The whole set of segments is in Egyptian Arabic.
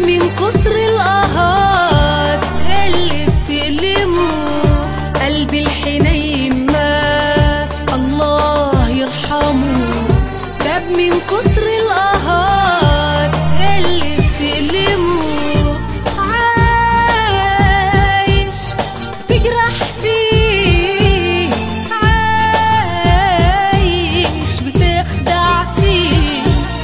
من كتر القهار اللي بتألمه قلبي الحنين مات الله يرحمه تاب من كتر القهار اللي بتألمه عايش تجرح فيه عايش بتخدع فيه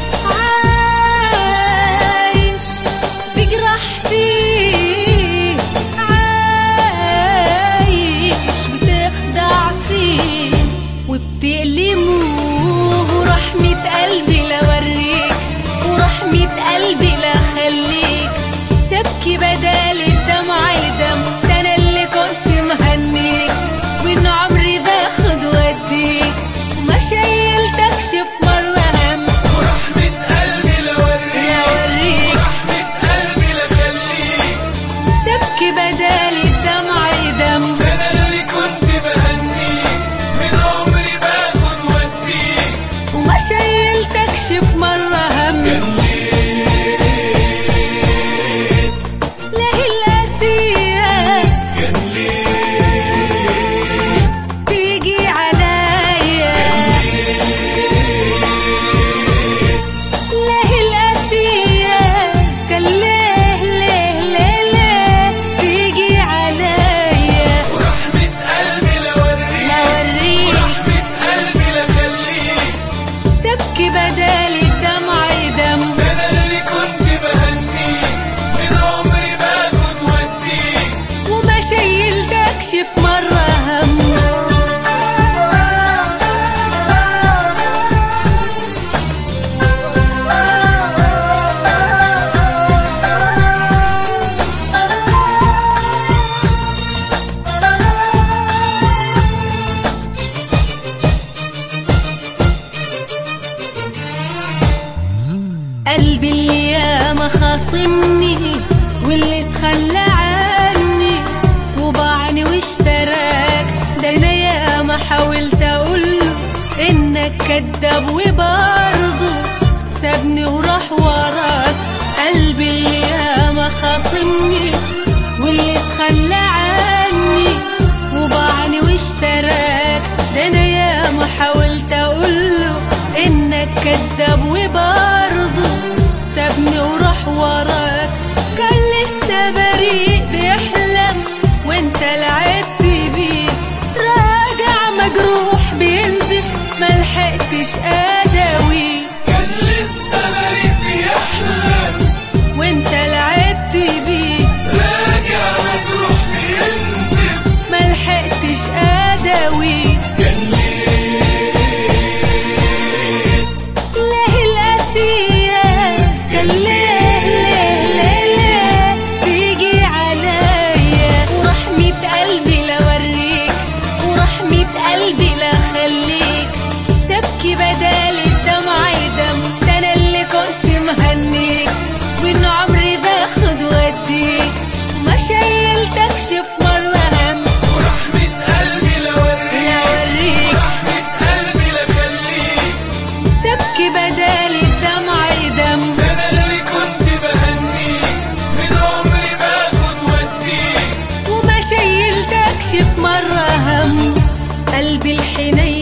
عايش تجرح فيه عايش بتخدع فيه وبتألمه ورحمة قلبي لوريك ورحمة قلبي لخليك تبكي بدال الدمع دم ده انا اللي كنت مهنيك وان عمري باخد واديك وما شيلتكش في مرة هم ورحمة قلبي لوريك لوريك ورحمة قلبي لخليك تبكي بدال الدمع دم ده انا اللي كنت بهنيك من عمري باخد واديك وما شيلتكش في مرة هم لا القاسية كان ليه تيجي عليا لا القاسية كان ليه ليه ليه ليه تيجي عليا ورحمة قلبي لوريك لوريك ورحمة قلبي لخليك تبكي بدال الدمع دم ده انا اللي كنت بهنيك من عمري باخد واديك وما شيلتكش في مرة هم قلبي اللي ياما خاصمني واللي تخلى عني وباعني واشتراك ده انا ياما حاولت اقوله انك كداب وبرضه سابني وراح وراك قلبي اللي ياما خاصمني واللي تخلى عني وباعني واشتراك ده انا ياما حاولت اقوله انك كداب وبرضه سابني وراح وراك كان لسه بريء بيحلم وانت لعبت بيه راجع مجروح بينزف ملحقتش اداوي كان لسه بريء بيحلم وانت لعبت بيه راجع مجروح بينزف ملحقتش اداوي كان ليه ليه القاسية كان ليه ليه ليه ليه تيجي عليا ورحمة قلبي لوريك ورحمة قلبي لخليك تبكي بدال الدمع دم ده انا اللي كنت مهنيك وان عمري باخد واديك وما شيلتكش في مرة هم ورحمة قلبي لوريك لوريك ورحمة قلبي لخليك تبكي بدال الدمع دم ده انا اللي كنت بهنيك من عمري باخد واديك وما شيلتكش في مرة هم قلبي الحنين